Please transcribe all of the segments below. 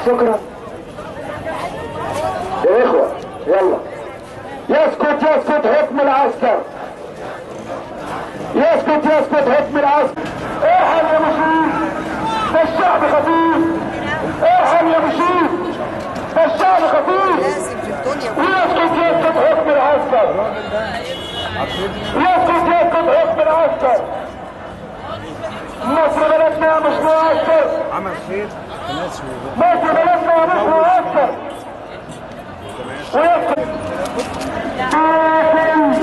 شكرا يا اخوة يلا يسكت يسكت حكم العسكر يسكت يسكت حكم العسكر ارحم يا مشير ده الشعب خفيف ارحم يا مشير ده الشعب خفيف لازم في الدنيا يسكت يسكت حكم العسكر يسكت يسكت حكم العسكر مصر بلدنا يا مش معسكر عمل خير مصر بلدنا يا مش معسكر ويسكت باطل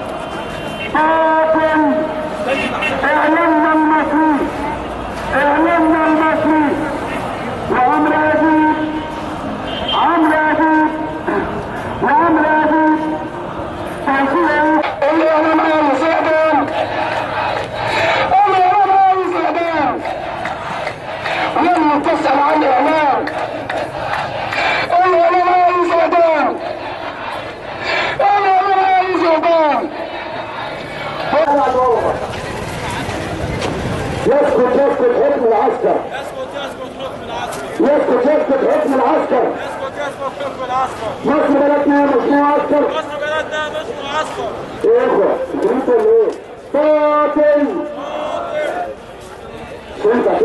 باطل اعلمنا المصري اعلمنا المصري وعمر عزيز عمرو عزيز وعمرو عزيز اللي انا معي زعبان اللي انا معي زعبان لم تسأل عن اعلان اللي انا معي زعبان اللي انا معي زعبان يسكت يسكت حكم العسكر اسكت يسكت حكم العسكر يسكت يسكت حكم العسكر اسكت يسكت حكم العسكر مصر بلدنا مش معسكر مصر بلدنا مش معسكر يا اخوة انتوا ايه؟ باطل انت